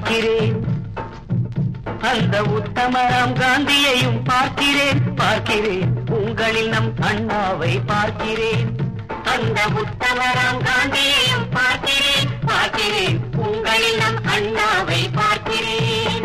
பார்க்கிறேன் அந்த உத்தமராம் காந்தியையும் பார்க்கிறேன் பார்க்கிறேன் உங்களில் நம் அண்ணாவை பார்க்கிறேன் அந்த உத்தமராம் காந்தியையும் பார்க்கிறேன் பார்க்கிறேன் உங்களில் நம் அண்ணாவை பார்க்கிறேன்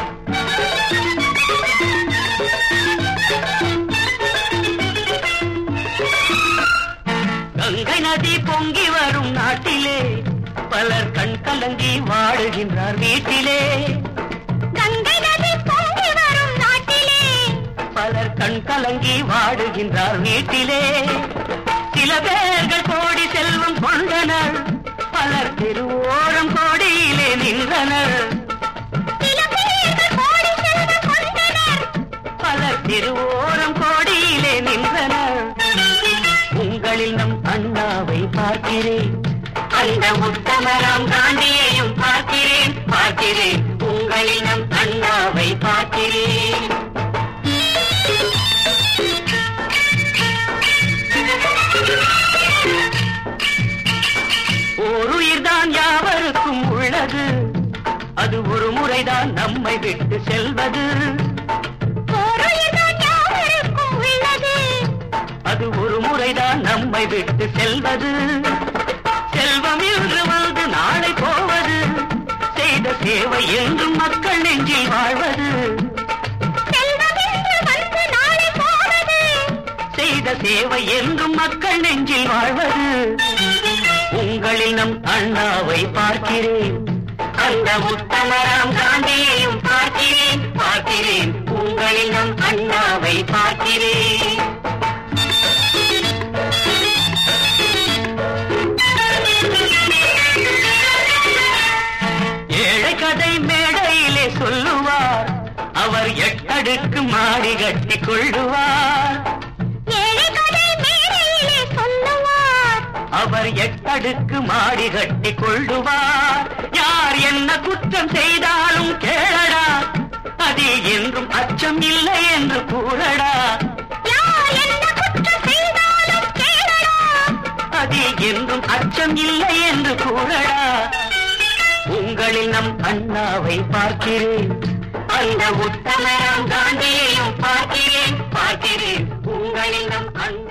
கங்கை நதி பொங்கி வரும் நாட்டிலே பலர் கண் கலங்கி வாழுகின்றார் வீட்டிலே கங்கை நதி பொங்கி வரும் நாட்டிலே பலர் கண் கலங்கி வாடுகின்றார் வீட்டிலே சில பேர்கள் கோடி செல்வம் கொண்டனர் பலர் திருவோரம் கோடியிலே நின்றனர் சில பேர்கள் கோடி செல்வம் கொண்டனர் பலர் திருவோரம் கோடியிலே நின்றனர் உங்களில் நம் அண்ணாவை பார்க்கிறேன் அந்த உத்தமராம் காந்தியையும் பார்க்கிறேன் பார்க்கிறேன் உங்களில் நம் அண்ணாவை பார்க்கிறேன் ஓருயிர்தான் யாவருக்கும் உள்ளது அது ஒரு முறைதான் நம்மை விட்டு செல்வது ஓருயிர்தான் யாவருக்கும் உள்ளது அது ஒரு முறைதான் நம்மை விட்டு செல்வது செல்வம் என்று வந்து நாளை போவது செய்த சேவை என்றும் மக்கள் நெஞ்சில் வாழ்வது செல்வம் என்று வந்து நாளை போவது செய்த சேவை என்றும் மக்கள் நெஞ்சில் வாழ்வது உங்களில் நம் அண்ணாவை பார்க்கிறேன் அந்த உத்தமராம் காந்தியையும் பார்க்கிறேன் பார்க்கிறேன் உங்களில் நம் அண்ணாவை பார்க்கிறேன் ஏழை கதை மேடையிலே சொல்லுவார் அவர் எட்டடுக்கு மாடி கட்டி கொள்ளுவார் ஏழை கதை மேடையிலே சொல்லுவார் அவர் எட்டடுக்கு மாடி கட்டி கொள்ளுவார் யார் என்ன குற்றம் செய்தாலும் கேளடா அதில் என்றும் அச்சம் இல்லை என்று கூறடா யார் என்ன குற்றம் செய்தாலும் கேளடா அதில் என்றும் அச்சம் இல்லை என்று கூறடா உங்களில் நம் அண்ணாவை பார்க்கிறேன் அந்த உத்தமராம் காந்தியையும் பார்க்கிறேன் பார்க்கிறேன் உங்களில் நம் அண்ணா